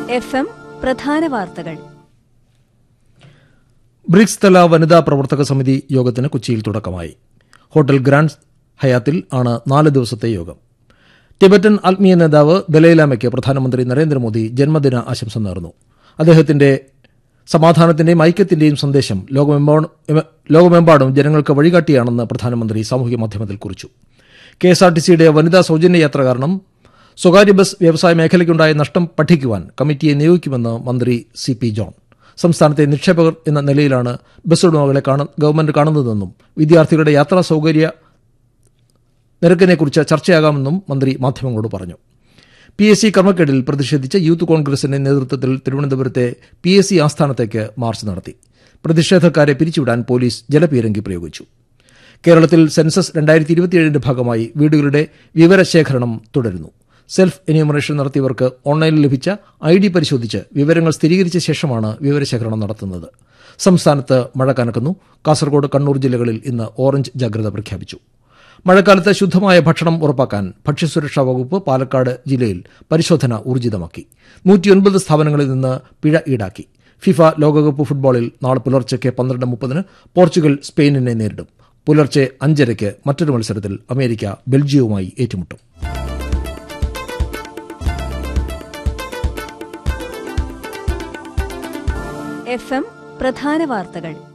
F M പ്രധാന വാർത്തകൾ BRICS തല വനിതാ പ്രവർത്തക സമിതി യോഗത്തിന് കൊച്ചിയിൽ തുടക്കമായി ഹോട്ടൽ ഗ്രാൻഡ് ഹയാത്തിൽ ആണ് നാല് ദിവസത്തെ യോഗം ടിബറ്റൻ ആത്മീയ നേതാവ് ദലൈലാമയ്ക്ക് പ്രധാനമന്ത്രി നരേന്ദ്രമോദി ജന്മദിന ആശംസ നേർന്നു അദ്ദേഹത്തിന്റെ സമാധാനത്തിന്റെയും ഐക്യത്തിന്റെയും സന്ദേശം ലോകമെമ്പാടും ലോകമെമ്പാടും ജനങ്ങൾക്ക് വഴികാട്ടിയാണെന്ന് പ്രധാനമന്ത്രി സാമൂഹ്യ മാധ്യമത്തിൽ കുറിച്ചു കെ എസ് ആർ ടി സിയുടെ വനിതാ സൌജന്യ യാത്ര കാരണം സ്വകാര്യ ബസ് വ്യവസായ മേഖലയ്ക്കുണ്ടായ നഷ്ടം പഠിക്കുവാൻ കമ്മിറ്റിയെ നിയോഗിക്കുമെന്ന് മന്ത്രി സി പി ജോൺ സംസ്ഥാനത്തെ നിക്ഷേപകർ എന്ന നിലയിലാണ് ബസ് ഉടമകളെ കാണ- ഗവൺമെന്റ് കാണുന്നതെന്നും വിദ്യാർത്ഥികളുടെ യാത്രാ സൌകര്യ നിരക്കിനെക്കുറിച്ച് ചർച്ചയാകാമെന്നും മന്ത്രി മാധ്യമങ്ങളോട് പറഞ്ഞു പി എസ് സി ക്രമക്കേടിൽ പ്രതിഷേധിച്ച് യൂത്ത് കോൺഗ്രസിന്റെ നേതൃത്വത്തിൽ തിരുവനന്തപുരത്തെ പി എസ് സി ആസ്ഥാനത്തേക്ക് മാർച്ച് നടത്തി പ്രതിഷേധക്കാരെ പിരിച്ചുവിടാൻ പോലീസ് ജലപീരങ്കി പ്രയോഗിച്ചു കേരളത്തിൽ സെൻസസ് രണ്ടായിരത്തി ഇരുപത്തിയേഴിന്റെ ഭാഗമായി വീടുകളുടെ വിവരശേഖരണം തുടരുന്നു സെൽഫ് എന്യൂമറേഷൻ നടത്തിയവർക്ക് ഓൺലൈനിൽ ലഭിച്ച ഐ ഡി പരിശോധിച്ച് വിവരങ്ങൾ സ്ഥിരീകരിച്ച ശേഷമാണ് വിവരശേഖരണം നടത്തുന്നത് സംസ്ഥാനത്ത് മഴ കനക്കുന്നു കാസർഗോഡ് കണ്ണൂർ ജില്ലകളിൽ ഇന്ന് ഓറഞ്ച് ജാഗ്രത പ്രഖ്യാപിച്ചു മഴക്കാലത്ത് ശുദ്ധമായ ഭക്ഷണം ഉറപ്പാക്കാൻ ഭക്ഷ്യസുരക്ഷാ വകുപ്പ് പാലക്കാട് ജില്ലയിൽ പരിശോധന ഊർജിതമാക്കി നൂറ്റിയൊൻപത് സ്ഥാപനങ്ങളിൽ നിന്ന് പിഴ ഈടാക്കി ഫിഫ ലോകകപ്പ് ഫുട്ബോളിൽ നാളെ പുലർച്ചയ്ക്ക് പന്ത്രണ്ട് മുപ്പതിന് പോർച്ചുഗൽ സ്പെയിനിനെ നേരിടും പുലർച്ചെ അഞ്ചരയ്ക്ക് മറ്റൊരു മത്സരത്തിൽ അമേരിക്ക ബെൽജിയവുമായി ഏറ്റുമുട്ടും എഫ് എം പ്രധാന വാർത്തകൾ